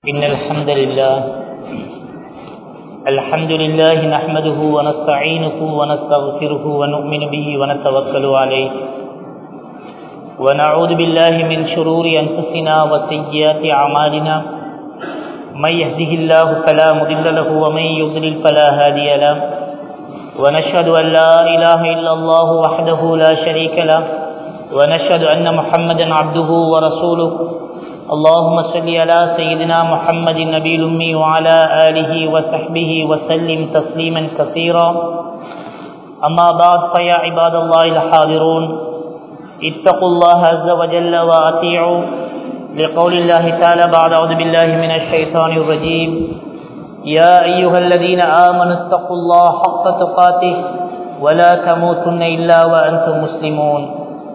إن الحمد لله الحمد لله نحمده ونستعينه ونستغفره ونؤمن به ونتوكل عليه ونعوذ بالله من شرور أنفسنا وسيئات أعمالنا من يهده الله فلا مضل له ومن يضلل فلا هادي له ونشهد أن لا إله إلا الله وحده لا شريك له ونشهد أن محمدا عبده ورسوله اللهم صل على سيدنا محمد النبي الأمي وعلى آله وصحبه وسلم تسليما كثيرا أما بعد فيا عباد الله الحاضرون اتقوا الله عز وجل وأطيعوا لقول الله تعالى بعد أعوذ بالله من الشيطان الرجيم يا أيها الذين آمنوا اتقوا الله حق تقاته ولا تموتن إلا وأنتم مسلمون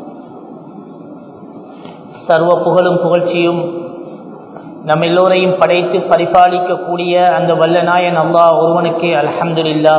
சர்வ புகழும் புகழ்ச்சியும் நம் எல்லோரையும் படைத்து பரிபாலிக்கக்கூடிய அந்த வல்லநாயன் அல்லாஹ் ஒருவனுக்கே அல்ஹம்துலில்லா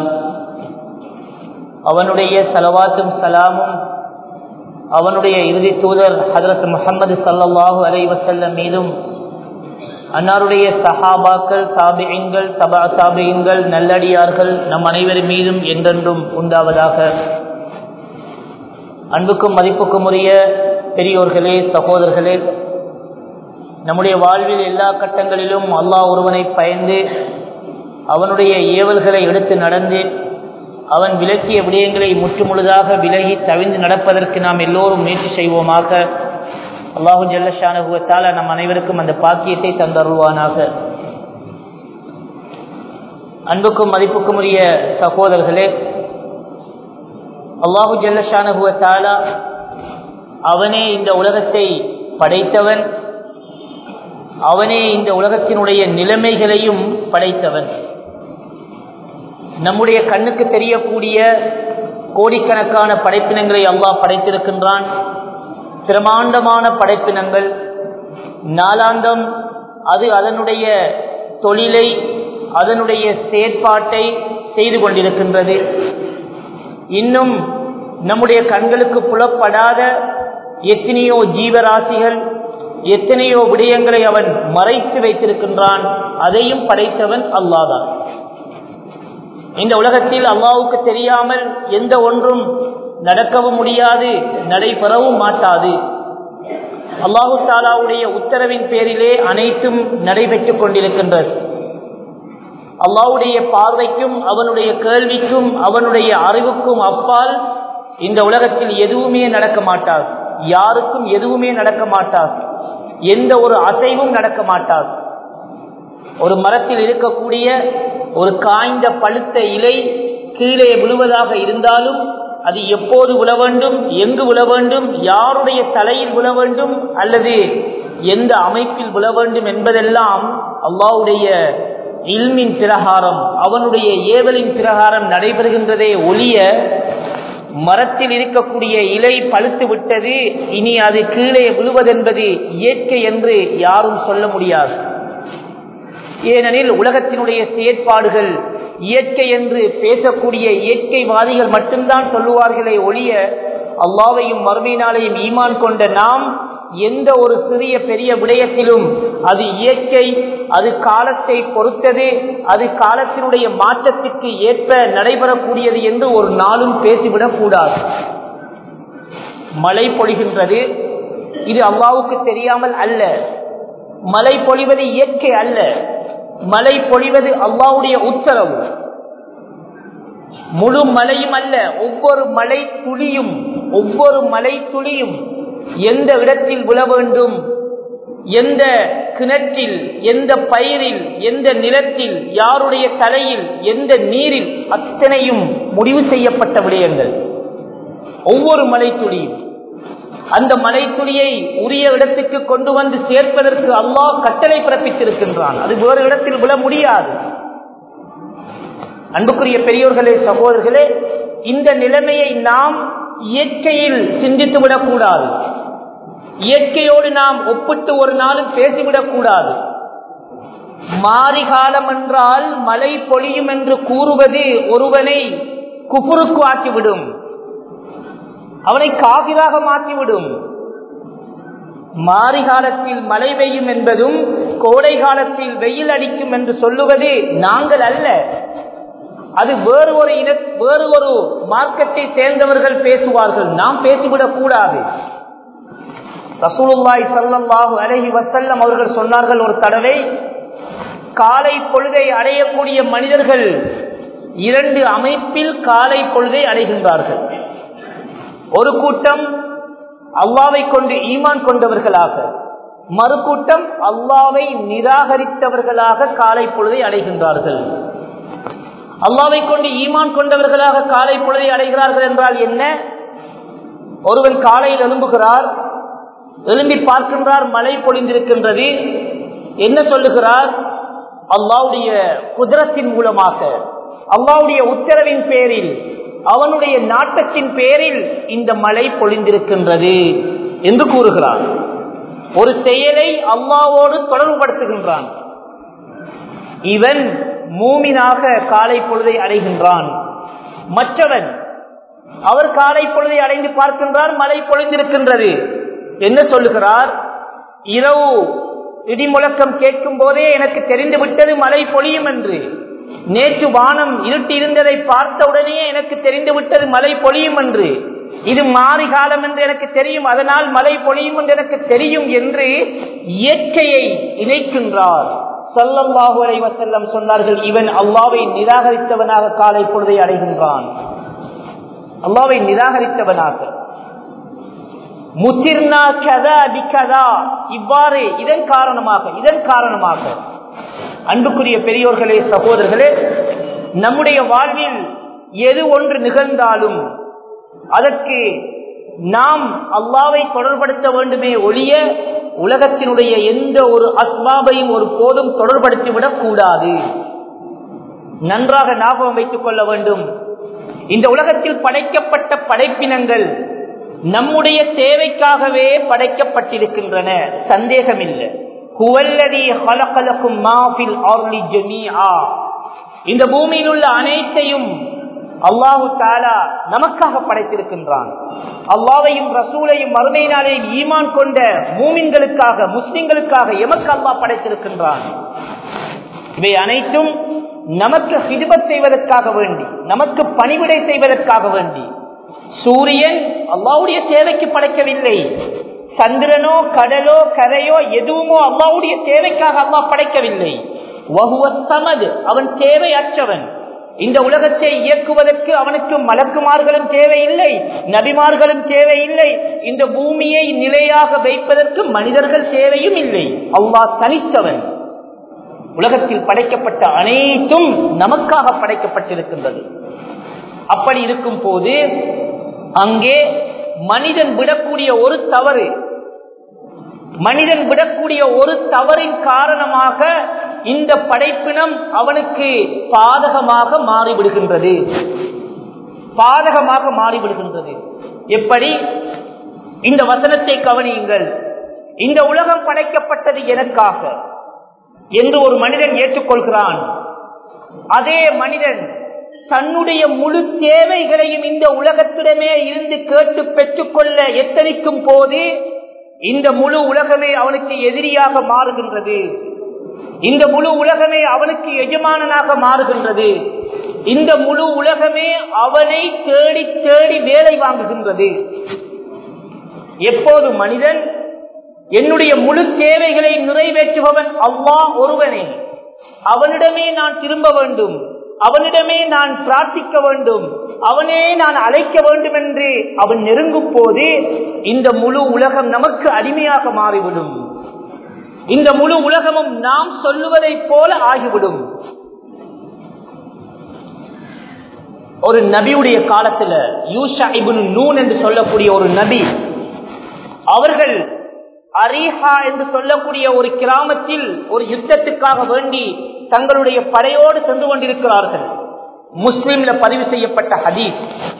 அவனுடைய சலவாத்தும் சலாமும் அவனுடைய இறுதி தூதர் ஹதரத் முகமது சல்லல்லாஹு அலை வசல்லம் மீதும் அன்னாருடைய சஹாபாக்கள் தாபியங்கள் தபா தாபியங்கள் நல்லடியார்கள் நம் அனைவர் மீதும் என்றென்றும் உண்டாவதாக அன்புக்கும் மதிப்புக்கும் உரிய பெரியோர்களே சகோதரர்களே நம்முடைய வாழ்வில் எல்லா கட்டங்களிலும் அல்லாஹ் ஒருவனை பயந்து அவனுடைய ஏவல்களை எடுத்து நடந்து அவன் விலக்கிய விடயங்களை முற்றுமுழுதாக விலகி தவிந்து நடப்பதற்கு நாம் எல்லோரும் முயற்சி செய்வோமாக அல்லாஹு ஜல்லஷானுகுவத்தால் நம் அனைவருக்கும் அந்த பாக்கியத்தை தந்தருள்வானாக அன்புக்கும் மதிப்புக்கும் உரிய சகோதரர்களே அல்லாஹு ஜல்லஷானுகுவத்தாலா அவனே இந்த உலகத்தை படைத்தவன் அவனே இந்த உலகத்தினுடைய நிலைமைகளையும் படைத்தவன் நம்முடைய கண்ணுக்கு தெரியக்கூடிய கோடிக்கணக்கான படைப்பினங்களை அல்லாஹ் படைத்திருக்கின்றான் பிரமாண்டமான படைப்பினங்கள் நாளாந்தம் அது அதனுடைய தொழிலை அதனுடைய செயற்பாட்டை செய்து கொண்டிருக்கின்றது இன்னும் நம்முடைய கண்களுக்கு புலப்படாத எத்தனையோ ஜீவராசிகள் எத்தனையோ விடயங்களை அவன் மறைத்து வைத்திருக்கின்றான் அதையும் படைத்தவன் அல்லாதான் இந்த உலகத்தில் அல்லாவுக்கு தெரியாமல் எந்த ஒன்றும் நடக்கவும் முடியாது நடைபெறவும் மாட்டாது அல்லாஹு தாலாவுடைய உத்தரவின் பேரிலே அனைத்தும் நடைபெற்றுக் கொண்டிருக்கின்றது அல்லாவுடைய பார்வைக்கும் அவனுடைய கேள்விக்கும் அவனுடைய அறிவுக்கும் அப்பால் இந்த உலகத்தில் எதுவுமே நடக்க மாட்டாது யாருக்கும் எதுவுமே நடக்க மாட்டாது எந்த ஒரு அசைவும் நடக்க மாட்டாது ஒரு மரத்தில் இருக்கக்கூடிய ஒரு காய்ந்த பழுத்த இலை கீழே விழுவதாக இருந்தாலும் அது எப்போது விழ வேண்டும் எங்கு விழ வேண்டும் யாருடைய தலையில் விழ வேண்டும் அல்லது எந்த அமைப்பில் விழ வேண்டும் என்பதெல்லாம் அல்லாவுடைய இல்மின் பிரகாரம் அவனுடைய ஏவலின் பிரகாரம் நடைபெறுகின்றதே ஒளிய மரத்தில் இருக்கக்கூடிய இலை பழுத்து விட்டது இனி அது கீழே விழுவதென்பது இயற்கை என்று யாரும் சொல்ல முடியாது ஏனெனில் உலகத்தினுடைய செயற்பாடுகள் இயற்கை என்று பேசக்கூடிய இயற்கைவாதிகள் மட்டும்தான் சொல்லுவார்களே ஒழிய அல்லாவையும் மறுமையினாலையும் ஈமான் கொண்ட நாம் எந்த ஒரு சிறிய பெரிய விடயத்திலும் அது இயற்கை அது காலத்தை பொறுத்தது அது காலத்தினுடைய மாற்றத்திற்கு ஏற்ப நடைபெறக்கூடியது என்று ஒரு நாளும் பேசிவிடக் கூடாது மழை பொழிகின்றது இது அல்லாவுக்கு தெரியாமல் அல்ல மழை பொழிவது இயற்கை அல்ல மழை பொழிவது அல்லாவுடைய உத்தரவு முழு மழையும் அல்ல ஒவ்வொரு மழை துளியும் ஒவ்வொரு மழை துளியும் எந்த இடத்தில் விழ வேண்டும் எந்த கிணற்றில் எந்த பயிரில் எந்த நிலத்தில் யாருடைய தலையில் எந்த நீரில் அத்தனையும் முடிவு செய்யப்பட்ட விடயங்கள் ஒவ்வொரு மலை துளியும் அந்த மலை துளியை உரிய இடத்துக்கு கொண்டு வந்து சேர்ப்பதற்கு அல்லாஹ் கட்டளை பிறப்பித்திருக்கின்றான் அது வேறு இடத்தில் விழ முடியாது அன்புக்குரிய பெரியோர்களே சகோதரர்களே இந்த நிலைமையை நாம் இயற்கையில் சிந்தித்து விடக்கூடாது இயற்கையோடு நாம் ஒப்பிட்டு ஒரு நாளும் பேசிவிடக் கூடாது மாரிகாலம் என்றால் மழை பொழியும் என்று கூறுவது ஒருவனை குப்புருக்கு ஆக்கிவிடும் அவனை காவிராக மாற்றிவிடும் மாரிகாலத்தில் மழை பெய்யும் என்பதும் கோடை காலத்தில் வெயில் அடிக்கும் என்று சொல்லுவது நாங்கள் அல்ல அது வேறு ஒரு இன வேறு ஒரு மார்க்கத்தை சேர்ந்தவர்கள் பேசுவார்கள் நாம் பேசிவிடக் கூடாது ரசூலுல்லாய் சல்லாஹு அலஹி வசல்லம் அவர்கள் சொன்னார்கள் ஒரு தடவை காலை பொழுதை அடையக்கூடிய மனிதர்கள் இரண்டு அமைப்பில் காலை பொழுதை அடைகின்றார்கள் ஒரு கூட்டம் அல்லாவை கொண்டு ஈமான் கொண்டவர்களாக மறு கூட்டம் அல்லாவை நிராகரித்தவர்களாக காலை பொழுதை அடைகின்றார்கள் அல்லாவை கொண்டு ஈமான் கொண்டவர்களாக காலை பொழுதை அடைகிறார்கள் என்றால் என்ன ஒருவன் காலையில் எழும்புகிறார் எழும்பி பார்க்கின்றார் மழை பொழிந்திருக்கின்றது என்ன சொல்லுகிறார் அல்லாவுடைய குதிரத்தின் மூலமாக அல்லாவுடைய உத்தரவின் பேரில் அவனுடைய நாட்டத்தின் பேரில் இந்த மழை பொழிந்திருக்கின்றது என்று கூறுகிறான் ஒரு செயலை அல்லாவோடு தொடர்புபடுத்துகின்றான் இவன் மூமினாக காலை பொழுதை அடைகின்றான் மற்றவன் அவர் காலை பொழுதை அடைந்து பார்க்கின்றார் மழை பொழிந்திருக்கின்றது என்ன சொல்லுகிறார் இரவு இடி முழக்கம் கேட்கும் போதே எனக்கு தெரிந்து விட்டது மழை பொழியும் என்று நேற்று வானம் இருட்டி இருந்ததை பார்த்தவுடனே எனக்கு தெரிந்து விட்டது மழை பொழியும் என்று இது மாறி காலம் என்று எனக்கு தெரியும் அதனால் மழை பொழியும் என்று எனக்கு தெரியும் என்று இயற்கையை இணைக்கின்றார் சல்லல்லாஹு அலைஹி வஸல்லம் சொன்னார்கள் இவன் அல்லாவை நிராகரித்தவனாக காலை பொழுதை அடைகின்றான் அல்லாவை நிராகரித்தவனாக முத்திர்னா கதா பிகதா இவ்வாறு இதன் காரணமாக இதன் காரணமாக அன்புக்குரிய பெரியோர்களே சகோதரர்களே நம்முடைய வாழ்வில் எது ஒன்று நிகழ்ந்தாலும் அதற்கு நாம் அல்லாவை தொடர்படுத்த வேண்டுமே ஒழிய உலகத்தினுடைய எந்த ஒரு அஸ்மாபையும் ஒரு போதும் தொடர்படுத்திவிடக் கூடாது நன்றாக ஞாபகம் வைத்துக் கொள்ள வேண்டும் இந்த உலகத்தில் படைக்கப்பட்ட படைப்பினங்கள் நம்முடைய தேவைக்காகவே படைக்கப்பட்டிருக்கின்றன சந்தேகமில்லை இந்த பூமியில் உள்ள அனைத்தையும் அல்லாஹு தாலா நமக்காக படைத்திருக்கின்றான் அல்லாவையும் ரசூலையும் மறுமை நாளையும் ஈமான் கொண்ட மூமின்களுக்காக முஸ்லிம்களுக்காக எமக்கு அல்லாஹ் படைத்திருக்கின்றான் இவை அனைத்தும் நமக்கு ஹிதுபத் செய்வதற்காக வேண்டி நமக்கு பணிவிடை செய்வதற்காக வேண்டி சூரியன் அல்லாவுடைய தேவைக்கு படைக்கவில்லை சந்திரனோ கடலோ கரையோ எதுவுமோ அல்லாவுடைய தேவைக்காக அல்லாஹ் படைக்கவில்லை சமது அவன் தேவையற்றவன் இந்த உலகத்தை இயக்குவதற்கு அவனுக்கு மலக்குமார்களும் தேவையில்லை நபிமார்களும் தேவையில்லை இந்த பூமியை நிலையாக வைப்பதற்கு மனிதர்கள் தேவையும் இல்லை அல்லாஹ் தனித்தவன் உலகத்தில் படைக்கப்பட்ட அனைத்தும் நமக்காக படைக்கப்பட்டிருக்கின்றது அப்படி இருக்கும் போது அங்கே மனிதன் விடக்கூடிய ஒரு தவறு மனிதன் விடக்கூடிய ஒரு தவறின் காரணமாக இந்த படைப்பினம் அவனுக்கு பாதகமாக மாறிவிடுகின்றது பாதகமாக மாறிவிடுகின்றது எப்படி இந்த வசனத்தை கவனியுங்கள் இந்த உலகம் படைக்கப்பட்டது எனக்காக என்று ஒரு மனிதன் ஏற்றுக்கொள்கிறான் அதே மனிதன் தன்னுடைய முழு தேவைகளையும் இந்த உலகத்திடமே இருந்து கேட்டு பெற்றுக்கொள்ள எத்தனிக்கும் போது இந்த முழு உலகமே அவனுக்கு எதிரியாக மாறுகின்றது இந்த முழு உலகமே அவனுக்கு எஜமானனாக மாறுகின்றது இந்த முழு உலகமே அவனை தேடி தேடி வேலை வாங்குகின்றது எப்போது மனிதன் என்னுடைய முழு தேவைகளை நிறைவேற்றுபவன் அவ்வா ஒருவனே அவனிடமே நான் திரும்ப வேண்டும் அவனிடமே நான் பிரார்த்திக்க வேண்டும் அவனே நான் அழைக்க வேண்டும் என்று அவன் நெருங்கும் போது இந்த முழு உலகம் நமக்கு அடிமையாக மாறிவிடும் இந்த முழு உலகமும் நாம் சொல்லுவதை போல ஆகிவிடும் ஒரு நபியுடைய காலத்துல யூஷா இபுன் நூன் என்று சொல்லக்கூடிய ஒரு நபி அவர்கள் அரிஹா என்று சொல்லக்கூடிய ஒரு கிராமத்தில் ஒரு யுத்தத்துக்காக வேண்டி தங்களுடைய படையோடு சென்று கொண்டிருக்கிறார்கள் முஸ்லிம்ல பதிவு செய்யப்பட்ட ஹதீஸ்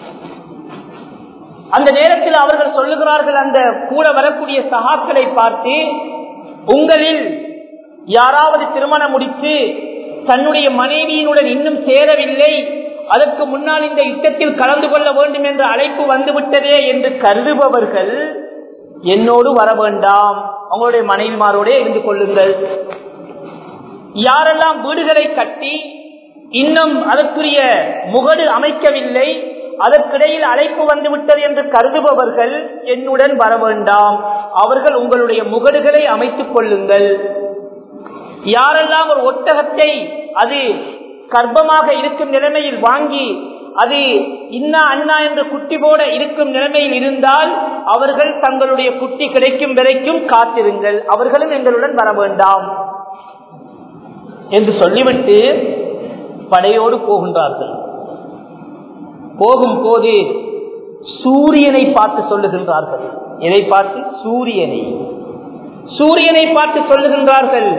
அந்த நேரத்தில் அவர்கள் சொல்லுகிறார்கள் அந்த கூட வரக்கூடிய சகாக்களை பார்த்து உங்களில் யாராவது திருமணம் முடித்து தன்னுடைய மனைவியினுடன் இன்னும் சேரவில்லை அதற்கு முன்னால் இந்த யுத்தத்தில் கலந்து கொள்ள வேண்டும் என்ற அழைப்பு வந்துவிட்டதே என்று கருதுபவர்கள் என்னோடு வர வேண்டாம் அவங்களுடைய மனைவிமாரோடே இருந்து கொள்ளுங்கள் யாரெல்லாம் வீடுகளை கட்டி இன்னும் அதற்குரிய முகடு அமைக்கவில்லை அதற்கிடையில் அழைப்பு வந்துவிட்டது என்று கருதுபவர்கள் என்னுடன் வர வேண்டாம் அவர்கள் உங்களுடைய முகடுகளை அமைத்துக் கொள்ளுங்கள் யாரெல்லாம் ஒரு ஒட்டகத்தை அது கர்ப்பமாக இருக்கும் நிலைமையில் வாங்கி அது இன்னா அண்ணா என்று குட்டி போட இருக்கும் நிலைமையில் இருந்தால் அவர்கள் தங்களுடைய குட்டி கிடைக்கும் வரைக்கும் காத்திருங்கள் அவர்களும் எங்களுடன் வர வேண்டாம் என்று சொல்லிவிட்டு படையோடு போகின்றார்கள் போகும்போது சூரியனை பார்த்து சொல்லுகின்றார்கள் எதை பார்த்து சூரியனை சூரியனை பார்த்து சொல்லுகின்றார்கள்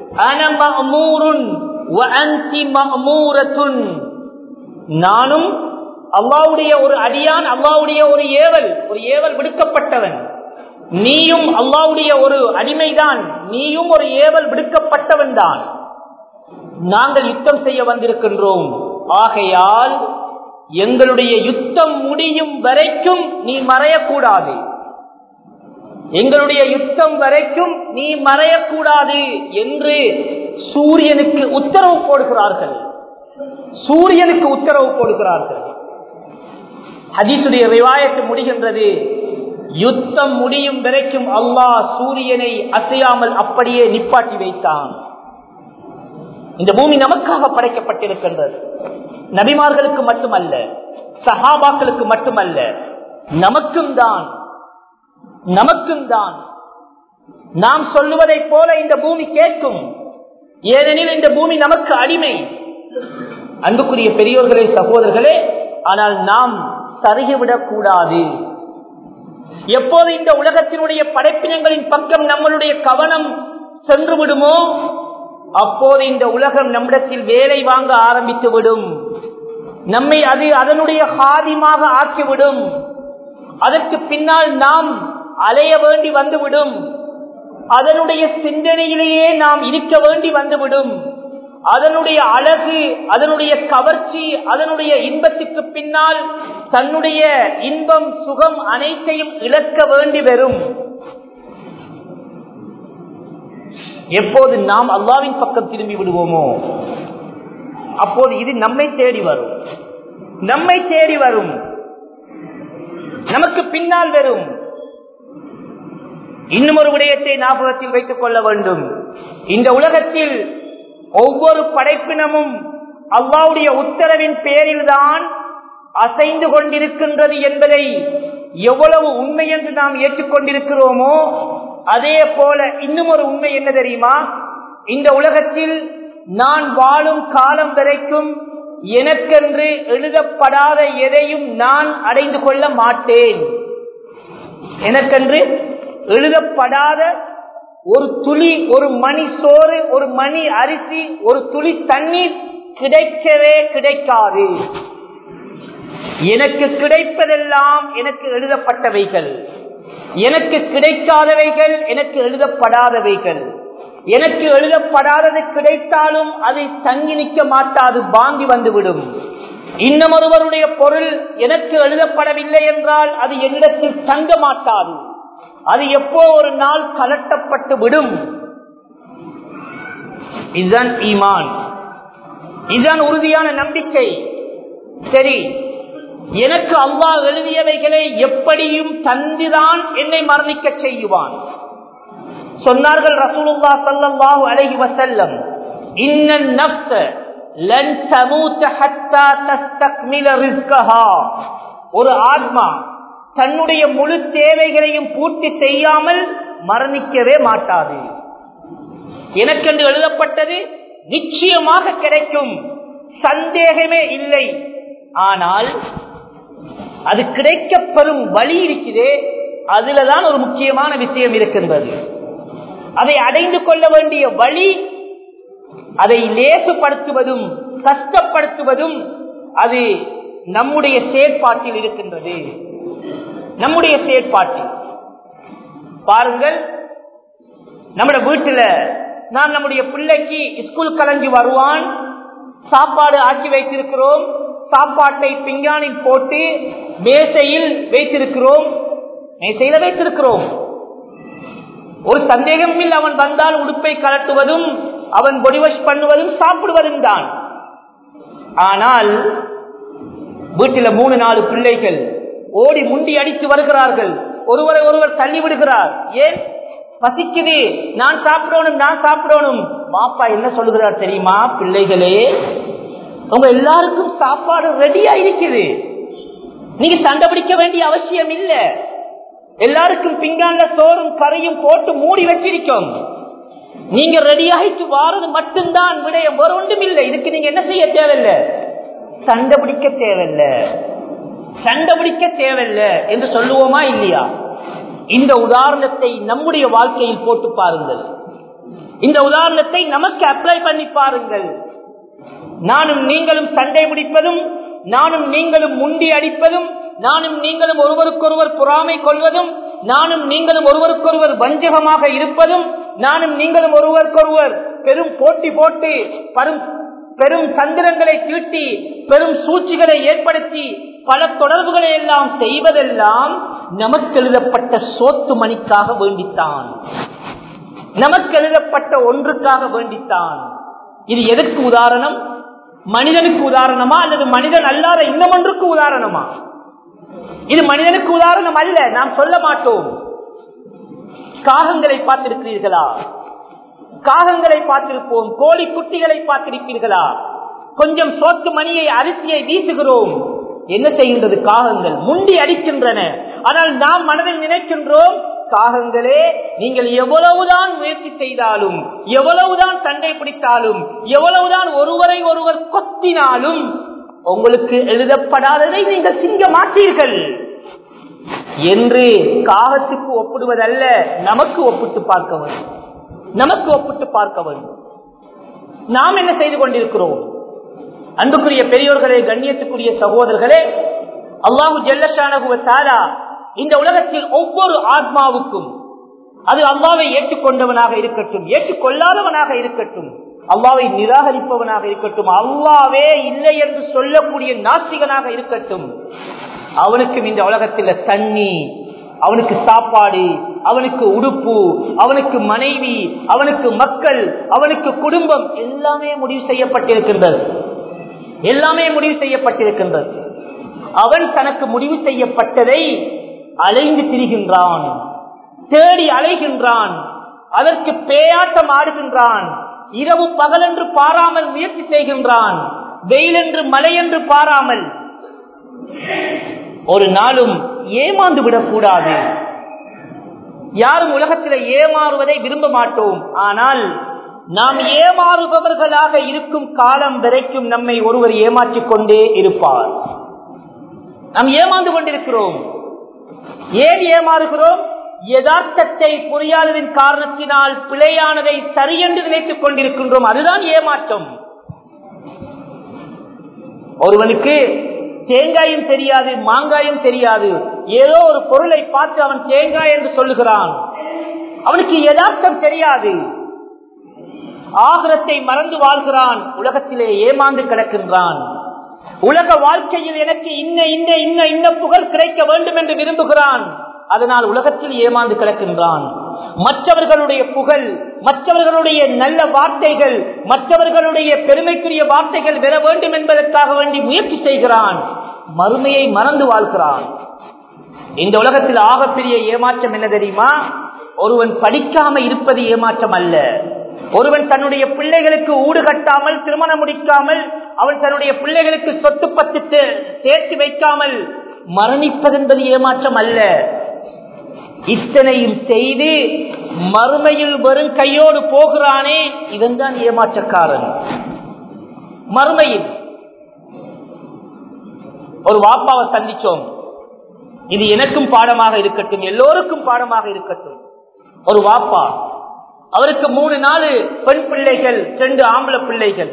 நானும் அல்லாவுடைய ஒரு அடியான் அல்லாவுடைய ஒரு ஏவல் ஒரு ஏவல் விடுக்கப்பட்டவன் நீயும் அல்லாவுடைய ஒரு அடிமைதான் நீயும் ஒரு ஏவல் விடுக்கப்பட்டவன் தான் நாங்கள் யுத்தம் செய்ய வந்திருக்கின்றோம் ஆகையால் எங்களுடைய யுத்தம் முடியும் வரைக்கும் நீ மறையக்கூடாது எங்களுடைய யுத்தம் வரைக்கும் நீ மறையக்கூடாது என்று சூரியனுக்கு உத்தரவு போடுகிறார்கள் சூரியனுக்கு உத்தரவு போடுகிறார்கள் ஹதீசுடைய விவாயத்து முடிகின்றது யுத்தம் முடியும் வரைக்கும் அல்லாஹ் சூரியனை அசையாமல் அப்படியே நிப்பாட்டி வைத்தான் இந்த பூமி நமக்காக படைக்கப்பட்டிருக்கின்றது நபிமார்களுக்கு மட்டுமல்ல சஹாபாக்களுக்கு மட்டுமல்ல நமக்கும் தான் நமக்கும் தான் நாம் சொல்லுவதை போல இந்த பூமி கேட்கும் ஏனெனில் இந்த பூமி நமக்கு அடிமை அன்புக்குரிய பெரியோர்களே சகோதரர்களே ஆனால் நாம் சருகிவிடக் கூடாது எப்போது இந்த உலகத்தினுடைய படைப்பினங்களின் பக்கம் நம்மளுடைய கவனம் சென்று விடுமோ அப்போது இந்த உலகம் நம்மிடத்தில் வேலை வாங்க ஆரம்பித்து விடும் நம்மை அது அதனுடைய காதிமாக ஆக்கிவிடும் அதற்கு பின்னால் நாம் அலைய வேண்டி வந்துவிடும் அதனுடைய சிந்தனையிலேயே நாம் இருக்க வேண்டி வந்துவிடும் அதனுடைய அழகு அதனுடைய கவர்ச்சி அதனுடைய இன்பத்துக்கு பின்னால் தன்னுடைய இன்பம் சுகம் அனைத்தையும் இழக்க வேண்டி வரும் எப்போது நாம் அல்லாவின் பக்கம் திரும்பி விடுவோமோ அப்போது இது நம்மை தேடி வரும் நம்மை தேடி வரும் நமக்கு பின்னால் வரும் இன்னும் ஒரு விடயத்தை ஞாபகத்தில் வைத்துக் கொள்ள வேண்டும் இந்த உலகத்தில் ஒவ்வொரு படைப்பினமும் அல்லாவுடைய உத்தரவின் பேரில்தான் அசைந்து கொண்டிருக்கின்றது என்பதை எவ்வளவு உண்மை என்று நாம் ஏற்றுக்கொண்டிருக்கிறோமோ அதே போல இன்னும் ஒரு உண்மை என்ன தெரியுமா இந்த உலகத்தில் நான் வாழும் காலம் வரைக்கும் எனக்கென்று எழுதப்படாத எதையும் நான் அடைந்து கொள்ள மாட்டேன் எனக்கென்று எழுதப்படாத ஒரு துளி ஒரு மணி சோறு ஒரு மணி அரிசி ஒரு துளி தண்ணீர் கிடைக்கவே கிடைக்காது எனக்கு கிடைப்பதெல்லாம் எனக்கு எழுதப்பட்டவைகள் எனக்கு கிடைக்காதவைகள் எனக்கு எழுதப்படாதவைகள் எனக்கு எழுதப்படாதது கிடைத்தாலும் அதை தங்கி நிற்க மாட்டாது வாங்கி வந்துவிடும் இன்னும் ஒருவருடைய பொருள் எனக்கு எழுதப்படவில்லை என்றால் அது என்னிடத்தில் தங்க மாட்டாது அது எப்போ ஒரு நாள் கலட்டப்பட்டு விடும் இதுதான் ஈமான் இதுதான் உறுதியான நம்பிக்கை சரி எனக்கு அல்லாஹ் எழுதியவைகளை எப்படியும் தந்துதான் என்னை மரணிக்க செய்வான் சொன்னார்கள் ரசூலுல்லா ஸல்லல்லாஹு அலைஹி வஸல்லம் இன்னன் நஃப்ஸ லன் தமூத ஹத்தா தஸ்தக்மில ரிஸ்கஹா ஒரு ஆத்மா தன்னுடைய முழு தேவைகளையும் பூர்த்தி செய்யாமல் மரணிக்கவே மாட்டாது எனக்கென்று எழுதப்பட்டது நிச்சயமாக கிடைக்கும் சந்தேகமே இல்லை ஆனால் அது கிடைக்கப்பெறும் வழி இருக்குதே அதுலதான் ஒரு முக்கியமான விஷயம் இருக்கின்றது அதை அடைந்து கொள்ள வேண்டிய வழி அதை லேசுபடுத்துவதும் கஷ்டப்படுத்துவதும் அது நம்முடைய செயற்பாட்டில் இருக்கின்றது நம்முடைய செயற்பாட்டில் பாருங்கள் நம்முடைய வீட்டுல நான் நம்முடைய பிள்ளைக்கு ஸ்கூல் கலஞ்சி வருவான் சாப்பாடு ஆக்கி வைத்திருக்கிறோம் சாப்பாட்டை பிஞ்சானில் போட்டு மேசையில் வைத்திருக்கிறோம் மேசையில வைத்திருக்கிறோம் ஒரு சந்தேகமில் அவன் வந்தால் உடுப்பை கலட்டுவதும் அவன் பொடி வாஷ் பண்ணுவதும் சாப்பிடுவதும் தான் ஆனால் வீட்டில மூணு நாலு பிள்ளைகள் ஓடி முண்டி அடித்து வருகிறார்கள் ஒருவரை ஒருவர் தள்ளி விடுகிறார் ஏன் பசிக்குது நான் சாப்பிடணும் நான் சாப்பிடணும் மாப்பா என்ன சொல்லுகிறார் தெரியுமா பிள்ளைகளே உங்க எல்லாருக்கும் சாப்பாடு ரெடியா இருக்குது நீங்க சண்டை பிடிக்க வேண்டிய அவசியம் இல்ல எல்லாருக்கும் பிங்கான்ல சோறும் கரையும் போட்டு மூடி வச்சிருக்கோம் நீங்க ரெடி ஆயிட்டு வாரது மட்டும்தான் விடயம் ஒரு ஒன்றும் இல்லை இதுக்கு நீங்க என்ன செய்ய தேவையில்லை சண்டை பிடிக்க தேவையில்லை சண்டை பிடிக்க தேவையில்லை என்று சொல்லுவோமா இல்லையா இந்த உதாரணத்தை நம்முடைய வாழ்க்கையில் போட்டு பாருங்கள் இந்த உதாரணத்தை நமக்கு அப்ளை பண்ணி பாருங்கள் நானும் நீங்களும் சண்டை பிடிப்பதும் நானும் நீங்களும் முண்டி அடிப்பதும் நானும் நீங்களும் ஒருவருக்கொருவர் பொறாமை கொள்வதும் நானும் நீங்களும் ஒருவருக்கொருவர் வஞ்சகமாக இருப்பதும் நானும் நீங்களும் ஒருவருக்கொருவர் பெரும் போட்டி போட்டு பெரும் பெரும் தந்திரங்களை தீட்டி பெரும் சூழ்ச்சிகளை ஏற்படுத்தி பல தொடர்புகளை எல்லாம் செய்வதெல்லாம் நமக்கு எழுதப்பட்ட சோத்து மணிக்காக வேண்டித்தான் நமக்கு எழுதப்பட்ட ஒன்றுக்காக வேண்டித்தான் இது எதற்கு உதாரணம் மனிதனுக்கு உதாரணமா அல்லது மனிதன் அல்லாத இன்னும் ஒன்றுக்கு உதாரணமா இது மனிதனுக்கு உதாரணம் அல்ல நாம் சொல்ல மாட்டோம் காகங்களை பார்த்திருக்கிறீர்களா காகங்களை பார்த்திருப்போம் கோழி குட்டிகளை பார்த்திருப்பீர்களா கொஞ்சம் சோத்து மணியை அரிசியை வீசுகிறோம் என்ன செய்கின்றது காகங்கள் முண்டி அடிக்கின்றன ஆனால் நாம் மனதில் நினைக்கின்றோம் காகங்களே நீங்கள் எவ்வளவுதான் முயற்சி செய்தாலும் எவ்வளவுதான் சண்டை பிடித்தாலும் எவ்வளவுதான் ஒருவரை ஒருவர் கொத்தினாலும் உங்களுக்கு எழுதப்படாததை நீங்கள் சிங்க மாட்டீர்கள் என்று காகத்துக்கு ஒப்பிடுவதல்ல நமக்கு ஒப்பிட்டு பார்க்க வேண்டும் நமக்கு ஒப்பிட்டு பார்க்க வேண்டும் நாம் என்ன செய்து கொண்டிருக்கிறோம் அன்புக்குரிய பெரியோர்களே கண்ணியத்துக்குரிய சகோதரர்களே அல்லாஹு ஜெல்லஷானகுவத்தாரா இந்த உலகத்தில் ஒவ்வொரு ஆத்மாவுக்கும் அது அல்லாவை ஏற்றுக்கொண்டவனாக இருக்கட்டும் ஏற்றுக்கொள்ளாதவனாக இருக்கட்டும் அல்லாவை நிராகரிப்பவனாக இருக்கட்டும் அல்லாவே இல்லை என்று சொல்லக்கூடிய நாஸ்திகனாக இருக்கட்டும் அவனுக்கும் இந்த உலகத்தில் தண்ணி அவனுக்கு சாப்பாடு அவனுக்கு உடுப்பு அவனுக்கு மனைவி அவனுக்கு மக்கள் அவனுக்கு குடும்பம் எல்லாமே முடிவு செய்யப்பட்டிருக்கின்றது எல்லாமே முடிவு செய்யப்பட்டிருக்கின்றது அவன் தனக்கு முடிவு செய்யப்பட்டதை அலைந்து திரிகின்றான் தேடி அலைகின்றான் அதற்கு பேயாட்டம் ஆடுகின்றான் இரவு பகலென்று பாராமல் முயற்சி செய்கின்றான் வெயிலென்று மழையென்று பாராமல் ஒரு நாளும் ஏமாந்து விடக்கூடாது யாரும் உலகத்தில் ஏமாறுவதை விரும்ப மாட்டோம் ஆனால் நாம் ஏமாறுபவர்களாக இருக்கும் காலம் வரைக்கும் நம்மை ஒருவர் ஏமாற்றிக் கொண்டே இருப்பார் நாம் ஏமாந்து கொண்டிருக்கிறோம் ஏன் ஏமாறுகிறோம் யதார்த்தத்தை புரியாததின் காரணத்தினால் பிழையானதை சரியென்று நினைத்துக் கொண்டிருக்கின்றோம் அதுதான் ஏமாற்றம் ஒருவனுக்கு தேங்காயும் தெரியாது மாங்காயும் தெரியாது ஏதோ ஒரு பொருளை பார்த்து அவன் தேங்காய் என்று சொல்லுகிறான் அவனுக்கு யதார்த்தம் தெரியாது ஆகிரத்தை மறந்து வாழ்கிறான் உலகத்திலே ஏமாந்து கிடக்கின்றான் உலக வாழ்க்கையில் எனக்கு இன்ன இன்ன இன்ன இன்ன புகழ் கிடைக்க வேண்டும் என்று விரும்புகிறான் அதனால் உலகத்தில் ஏமாந்து கிடக்கின்றான் மற்றவர்களுடைய புகழ் மற்றவர்களுடைய நல்ல வார்த்தைகள் மற்றவர்களுடைய பெருமைக்குரிய வார்த்தைகள் பெற வேண்டும் என்பதற்காக வேண்டி முயற்சி செய்கிறான் மறுமையை மறந்து வாழ்கிறான் இந்த உலகத்தில் ஆகப்பெரிய ஏமாற்றம் என்ன தெரியுமா ஒருவன் படிக்காம இருப்பது ஏமாற்றம் அல்ல ஒருவன் தன்னுடைய பிள்ளைகளுக்கு ஊடு கட்டாமல் திருமணம் முடிக்காமல் அவன் தன்னுடைய பிள்ளைகளுக்கு சொத்து பத்து சேர்த்து வைக்காமல் மரணிப்பது என்பது ஏமாற்றம் அல்ல இத்தனையும் செய்து மறுமையில் வரும் கையோடு போகிறானே இவன் தான் ஏமாற்றக்காரன் மறுமையில் ஒரு வாப்பாவை சந்திச்சோம் இது எனக்கும் பாடமாக இருக்கட்டும் எல்லோருக்கும் பாடமாக இருக்கட்டும் ஒரு வாப்பா அவருக்கு மூணு நாலு பெண் பிள்ளைகள் ரெண்டு ஆம்பளை பிள்ளைகள்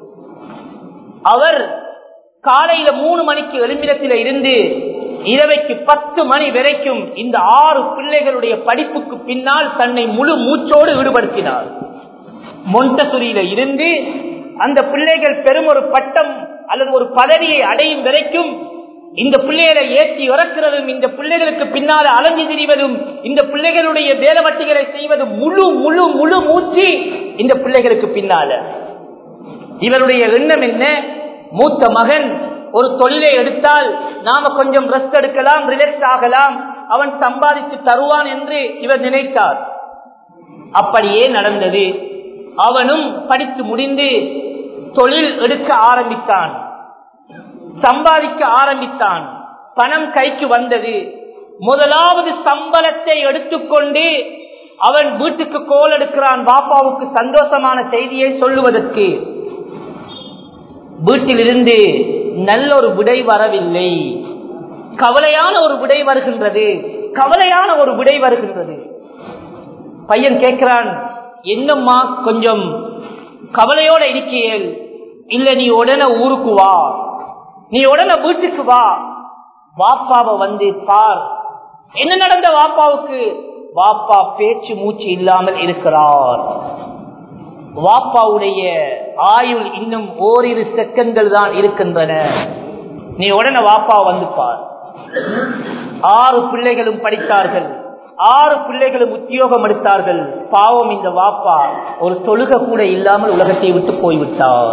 அவர் காலையில மூணு மணிக்கு எழும்பிடத்தில இருந்து இரவைக்கு பத்து மணி வரைக்கும் இந்த ஆறு பிள்ளைகளுடைய படிப்புக்கு பின்னால் தன்னை முழு மூச்சோடு ஈடுபடுத்தினார் மொண்டசுரியில இருந்து அந்த பிள்ளைகள் பெரும் ஒரு பட்டம் அல்லது ஒரு பதவியை அடையும் வரைக்கும் இந்த பிள்ளைகளை ஏற்றி இறக்கிறதும் இந்த பிள்ளைகளுக்கு பின்னால அலைஞ்சு திரிவதும் இந்த பிள்ளைகளுடைய வேலைவட்டிகளை செய்வதும் முழு முழு முழு மூச்சு இந்த பிள்ளைகளுக்கு பின்னால இவருடைய எண்ணம் என்ன மூத்த மகன் ஒரு தொழிலை எடுத்தால் நாம கொஞ்சம் ரெஸ்ட் எடுக்கலாம் ரிலாக்ஸ் ஆகலாம் அவன் சம்பாதித்து தருவான் என்று இவர் நினைத்தார் அப்படியே நடந்தது அவனும் படித்து முடிந்து தொழில் எடுக்க ஆரம்பித்தான் சம்பாதிக்க ஆரம்பித்தான் பணம் கைக்கு வந்தது முதலாவது சம்பளத்தை எடுத்துக்கொண்டு அவன் வீட்டுக்கு கோல் எடுக்கிறான் பாப்பாவுக்கு சந்தோஷமான செய்தியை சொல்லுவதற்கு வீட்டிலிருந்து நல்ல ஒரு விடை வரவில்லை கவலையான ஒரு விடை வருகின்றது கவலையான ஒரு விடை வருகின்றது பையன் கேட்கிறான் என்னம்மா கொஞ்சம் கவலையோட இருக்கியல் இல்ல நீ உடனே ஊருக்கு வா நீ உடனே வீட்டுக்கு வா வாப்பாவை வந்து பார் என்ன நடந்த வாப்பாவுக்கு வாப்பா பேச்சு மூச்சு இல்லாமல் இருக்கிறார் வாப்பாவுடைய ஆயுள் இன்னும் ஓரிரு செகண்ட்கள் தான் இருக்கின்றன நீ உடனே வாப்பா வந்து பார் ஆறு பிள்ளைகளும் படித்தார்கள் ஆறு பிள்ளைகளும் உத்தியோகம் எடுத்தார்கள் பாவம் இந்த வாப்பா ஒரு தொழுக கூட இல்லாமல் உலகத்தை விட்டு போய்விட்டார்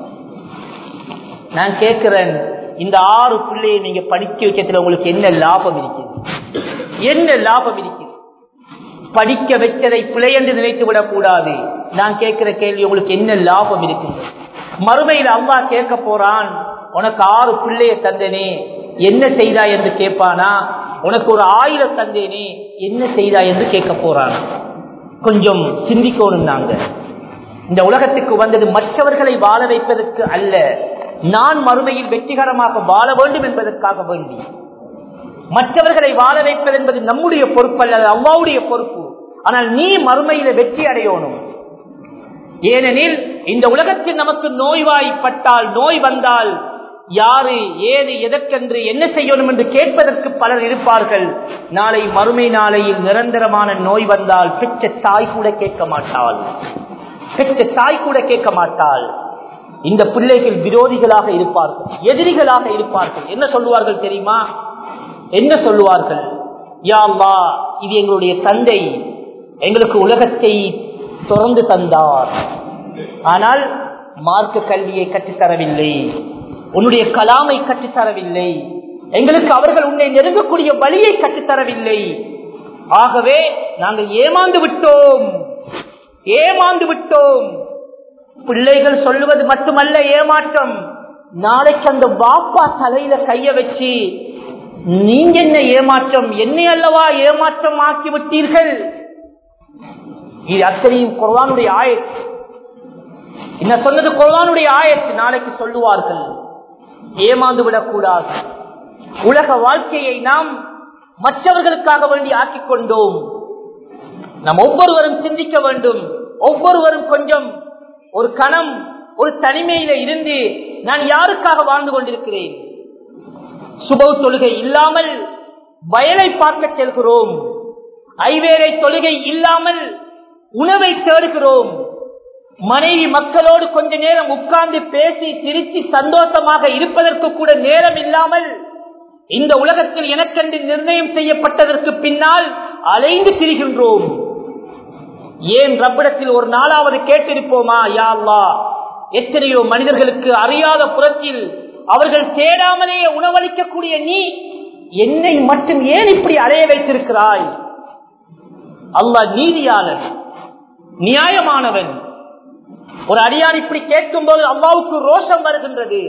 நான் கேட்கிறேன் இந்த ஆறு பிள்ளையை நீங்க படிக்க வைக்கிறதுல உங்களுக்கு என்ன லாபம் இருக்குது என்ன லாபம் இருக்குது படிக்க வச்சதை பிழை என்று நினைத்து விடக் கூடாது நான் கேட்கிற கேள்வி உங்களுக்கு என்ன லாபம் இருக்கு மறுமையில் அம்மா கேட்க போறான் உனக்கு ஆறு பிள்ளைய தந்தனே என்ன செய்தாய் என்று கேட்பானா உனக்கு ஒரு ஆயிரம் தந்தேனே என்ன செய்தாய் என்று கேட்க போறான் கொஞ்சம் சிந்திக்கணும் நாங்க இந்த உலகத்துக்கு வந்தது மற்றவர்களை வாழ வைப்பதற்கு அல்ல நான் மறுமையில் வெற்றிகரமாக வாழ வேண்டும் என்பதற்காக வேண்டி மற்றவர்களை வாழ வைப்பது என்பது நம்முடைய பொறுப்பு அல்லது அம்மாவுடைய பொறுப்பு ஆனால் நீ மறுமையில வெற்றி அடையணும் ஏனெனில் இந்த உலகத்தில் நமக்கு நோய்வாய்ப்பட்டால் நோய் வந்தால் யாரு ஏது எதற்கென்று என்ன செய்யணும் என்று கேட்பதற்கு பலர் இருப்பார்கள் நாளை மறுமை நாளையில் நிரந்தரமான நோய் வந்தால் பெற்ற தாய் கூட கேட்க மாட்டாள் பெற்ற தாய் கூட கேட்க மாட்டாள் இந்த பிள்ளைகள் விரோதிகளாக இருப்பார்கள் எதிரிகளாக இருப்பார்கள் என்ன சொல்லுவார்கள் தெரியுமா என்ன சொல்லுவார்கள் யா அல்லாஹ் இது எங்களுடைய தந்தை எங்களுக்கு உலகத்தை தொடர்ந்து தந்தார் ஆனால் மார்க்க கல்வியை கற்றுத்தரவில்லை உன்னுடைய கலாமை கற்றுத்தரவில்லை எங்களுக்கு அவர்கள் உன்னை நெருங்கக்கூடிய வழியை கற்றுத்தரவில்லை ஆகவே நாங்கள் ஏமாந்து விட்டோம் ஏமாந்து விட்டோம் பிள்ளைகள் சொல்லுவது மட்டுமல்ல ஏமாற்றம் நாளைக்கு அந்த பாப்பா தலையில கைய வச்சு நீங்க என்ன ஏமாற்றம் என்னை அல்லவா ஏமாற்றம் ஆக்கி விட்டீர்கள் இது அத்தனையும் குர்வானுடைய ஆயத்து என்ன சொன்னது குர்வானுடைய ஆயத்து நாளைக்கு சொல்லுவார்கள் ஏமாந்து விடக்கூடாது உலக வாழ்க்கையை நாம் மற்றவர்களுக்காக வேண்டி ஆக்கிக் கொண்டோம் நாம் ஒவ்வொருவரும் சிந்திக்க வேண்டும் ஒவ்வொருவரும் கொஞ்சம் ஒரு கணம் ஒரு தனிமையில இருந்து நான் யாருக்காக வாழ்ந்து கொண்டிருக்கிறேன் சுப தொழுகை இல்லாமல் வயலை பார்க்க செல்கிறோம் ஐவேரை தொழுகை இல்லாமல் உணவை தேடுகிறோம் மனைவி மக்களோடு கொஞ்ச நேரம் உட்கார்ந்து பேசி சிரித்து சந்தோஷமாக இருப்பதற்கு கூட நேரம் இல்லாமல் இந்த உலகத்தில் எனக்கென்று நிர்ணயம் செய்யப்பட்டதற்கு பின்னால் அலைந்து திரிகின்றோம் ஏன் ரப்பிடத்தில் ஒரு நாளாவது கேட்டிருப்போமா யா அல்லாஹ் எத்தனையோ மனிதர்களுக்கு அறியாத புறத்தில் அவர்கள் தேடாமலேயே உணவளிக்கக்கூடிய நீ என்னை மட்டும் ஏன் இப்படி அலைய வைத்திருக்கிறாய் அல்லாஹ் நீதியாளன் நியாயமானவன் ஒரு அடியார் இப்படி கேட்கும் போது அல்லாவுக்கு ரோஷம் வருகின்றது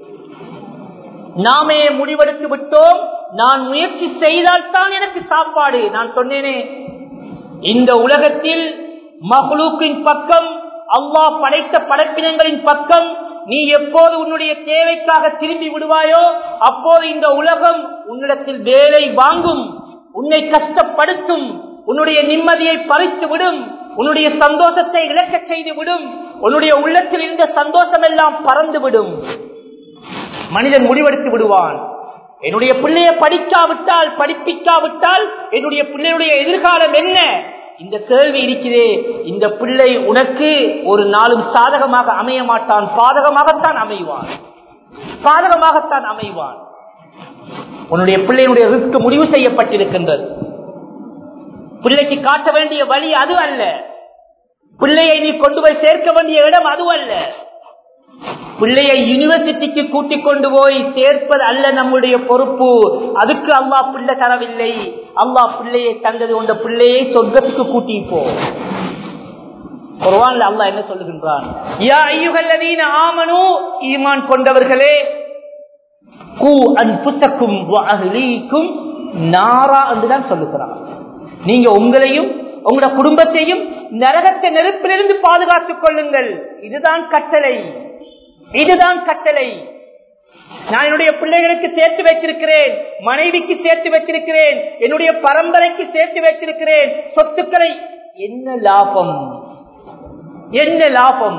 நாமே முடிவெடுத்து விட்டோம் நான் முயற்சி செய்தால் தான் எனக்கு சாப்பாடு நான் சொன்னேனே இந்த உலகத்தில் மஹ்லூக்கின் பக்கம் அல்லாஹ் படைத்த படைப்பினங்களின் பக்கம் நீ எப்போது உன்னுடைய தேவைக்காக திரும்பி விடுவாயோ அப்போது இந்த உலகம் உன்னிடத்தில் வேலை வாங்கும் உன்னை கஷ்டப்படுத்தும் உன்னுடைய நிம்மதியை பறித்து விடும் உன்னுடைய சந்தோஷத்தை இழக்க செய்து விடும் உன்னுடைய உள்ளத்தில் இருந்த சந்தோஷம் எல்லாம் பறந்து விடும் மனிதன் முடிவெடுத்து விடுவான் என்னுடைய பிள்ளைய படிக்காவிட்டால் படிப்பிக்காவிட்டால் என்னுடைய பிள்ளையுடைய எதிர்காலம் என்ன இந்த கேள்வி இருக்கிறே இந்த பிள்ளை உனக்கு ஒரு நாளும் சாதகமாக அமைய மாட்டான் பாதகமாகத்தான் அமைவான் பாதகமாகத்தான் அமைவான் உன்னுடைய பிள்ளையினுடைய ரிஸ்க் முடிவு செய்யப்பட்டிருக்கின்றது பிள்ளைக்கு காட்ட வேண்டிய வழி அது அல்ல பிள்ளையை நீ கொண்டு போய் சேர்க்க வேண்டிய இடம் அது அல்ல பிள்ளையை யூனிவர்சிட்டிக்கு கூட்டிக் கொண்டு போய் சேர்ப்பது அல்ல நம்முடைய பொறுப்பு அதுக்கு அம்மா பிள்ளை தரவில்லை அம்மா பிள்ளையை தந்தது உண்ட பிள்ளையை சொர்க்கத்துக்கு கூட்டி போ குர்ஆன்ல அல்லாஹ் என்ன சொல்லுகின்றான் யா அய்யுஹல்லதீன ஆமனு ஈமான் கொண்டவர்களே கூ அன்புசக்கும் அஹ்லீக்கும் நாரா என்றுதான் சொல்லுகிறான் நீங்க உங்களையும் உங்களோட குடும்பத்தையும் நரகத்தை நெருப்பிலிருந்து பாதுகாத்துக் கொள்ளுங்கள் இதுதான் கட்டளை இதுதான் கட்டளை நான் என்னுடைய பிள்ளைகளுக்கு சேர்த்து வைத்திருக்கிறேன் மனைவிக்கு சேர்த்து வைத்திருக்கிறேன் என்னுடைய பரம்பரைக்கு சேர்த்து வைத்திருக்கிறேன் சொத்துக்களை என்ன லாபம் என்ன லாபம்